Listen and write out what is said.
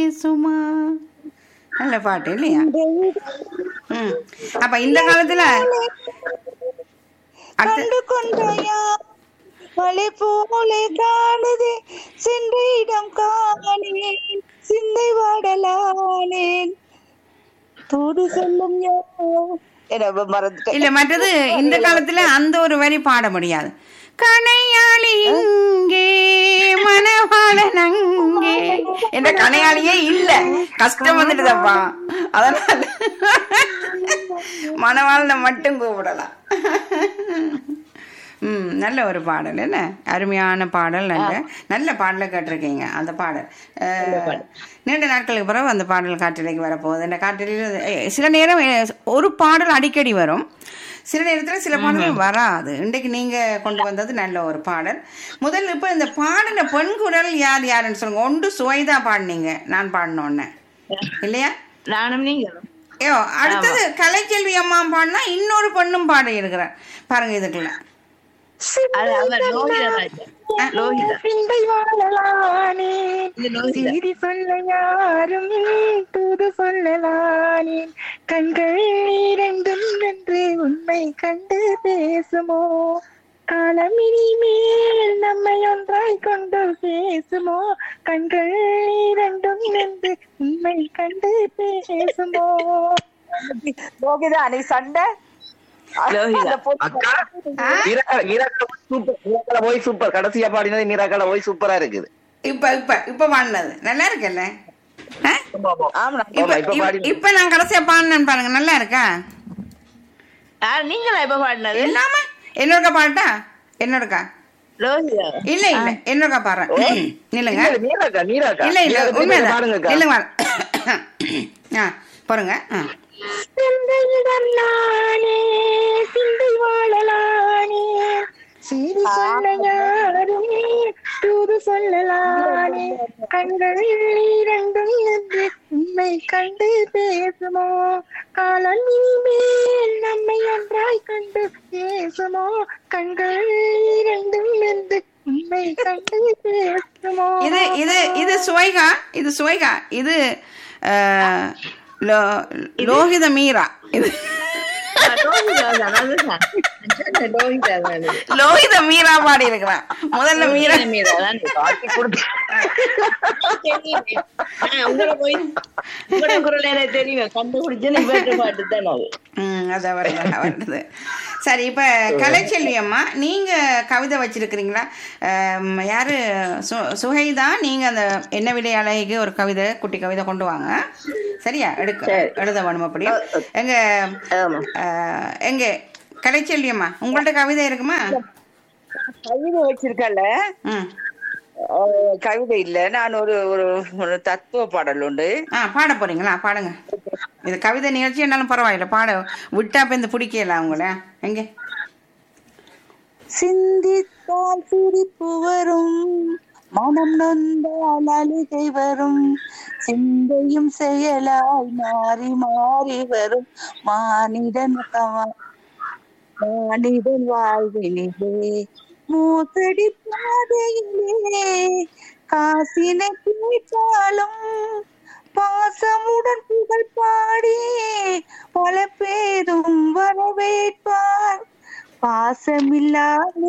சும்மா நல்ல பாட்டு இல்லையா ம் அப்ப இந்த காலத்துல அடுத்து கண்டு கொண்டாயா மலை போல காணுதே சென்ற இடம் காணேன் சிந்தை வாடலானேன் தூது சொல்லும் யாரோ என்ன மறந்துட்டேன் இல்ல மற்றது இந்த காலத்துல அந்த ஒரு வரி பாட முடியாது கனையாளி இங்கே மனவாளன் அங்கே என்ற கனையாளியே இல்ல கஷ்டம் வந்துட்டுதப்பா அதனால மணவாளனை மட்டும் கூப்பிடலாம் ம் நல்ல ஒரு பாடல் என்ன அருமையான பாடல் நல்ல நல்ல பாடலை கேட்டிருக்கீங்க அந்த பாடல் அஹ், நீண்ட நாட்களுக்கு பிறகு அந்த பாடல் காற்றிலைக்கு வரப்போகுது இந்த காற்றிலையில் அஹ், சில நேரம் அஹ், ஒரு பாடல் அடிக்கடி வரும் சில நேரத்தில் சில பாடல்கள் வராது இன்றைக்கு நீங்க கொண்டு வந்தது நல்ல ஒரு பாடல் முதல்ல இப்போ இந்த பாடின பெண் குரல் யார் யாருன்னு சொல்லுங்க ஒன்று சுவைதா பாடினீங்க நான் பாடினோன்னே இல்லையா நானும் நீங்களும் ஐயோ அடுத்தது கலைச்செல்வி அம்மா பாடினா இன்னொரு பெண்ணும் பாடி இருக்கிறார் பாருங்க இதுக்குள்ள அது அவர் லோகிதா ராஜா லோகிதா சிந்தை வாழலானேன் இது லோகிதா செய்தி சொல்ல யாரும் தூது சொல்லலானேன் கண்கள் இரண்டும் என்று உண்மை கண்டு பேசுமோ காலம் இனிமேல் நம்மை ஒன்றாய் கொண்டு பேசுமோ கண்கள் இரண்டும் என்று உண்மை கண்டு பேசுமோ லோகிதா நீ சண்டை லோகிதா அக்கா மீராக்கா- மீராக்கா சூப்பர் மீராக்கா போய் சூப்பர் கடைசியா பாடினது மீராக்கா போய் சூப்பரா இருக்குது இப்ப இப்ப இப்ப பாடினது நல்லா இருக்குல்ல ஆ? ஆமா ஆமா, இப்ப இப்ப இப்ப- பாடினது. இப்ப நான் கடைசியா பாடினேன் பாருங்க நல்லா இருக்கா யார் நீங்களா இப்ப பாடினது இல்லாம என்னோடக்கா பாடட்டா என்னோடக்கா லோகிதா இல்ல இல்ல என்னோடக்கா பாடுறேன் நில்லுங்க இல்ல, மீராக்கா மீராக்கா இல்ல இல்ல மீராக்கா, உண்மைதான் பாடுங்கக்கா நில்லுங்க பாரு. ஆ பாருங்க ஆ. சிந்தையிடம் நானே சிந்தை வாழலானே செய்தி சொல்ல யாரும் தூது சொல்லலானே கண்கள் இரண்டும் என்று உண்மை கண்டு பேசுமோ காலம் இனிமேல் நம்மை ஒன்றாய் கண்டு பேசுமோ கண்கள் இரண்டும் என்று உண்மை கண்டு பேசுமோ இது இது இது சுவைகா இது சுவைகா இது ஆ, லோ- லோகித மீரா இது லோகிதா தான் அதுதான் நான் சொன்னேன், லோகிதா தான் அது. லோகித மீரா பாடி இருக்கிறான் முதல்ல மீரா மீரா தான் காட்டி கொடுத்து தெரியுமே. ஆ, உங்களை போய் உங்களோட குரல் எனக்கு தெரியும் கண்டுபிடிச்சு நீ பாட்டு பாட்டு தான் அது ம் அது வருது வருது சரி இப்போ கலைச்செல்வி அம்மா நீங்கள் கவிதை வச்சிருக்கிறீங்களா ஆம், யாரு சு சுஹைதா நீங்கள் அந்த என்ன விலை அழகிக்கு ஒரு கவிதை குட்டி கவிதை கொண்டு வாங்க சரியா எடுக்க எழுத வேணும் அப்படி எங்க ஆமா. ஆஹ், எங்க கலைச்செல்வி அம்மா உங்கள்ட்ட கவிதை இருக்குமா கவிதை வச்சிருக்கல ம் அஹ் கவிதை இல்ல நான் ஒரு ஒரு ஒரு தத்துவ பாடல் உண்டு ஆ பாட போறீங்களா பாடுங்க இது கவிதை நிகழ்ச்சி என்னாலும் பரவாயில்ல பாட விட்டா இப்போ இந்த பிடிக்கல அவங்கள எங்கே சிந்தித்தால் சிரிப்பு வரும் மனம் நொந்தால் அழுகை வரும் சிந்தையும் செயலாய் மாறி மாறி வரும் மானிடன் கவ- மானிடன் வாழ்வினிலே மோசடி பாதையிலே காசினை கேட்டாலும் பாசமுடன் புகழ் பாடி பல பேரும் வரவேற்பார் பாசமில்லாத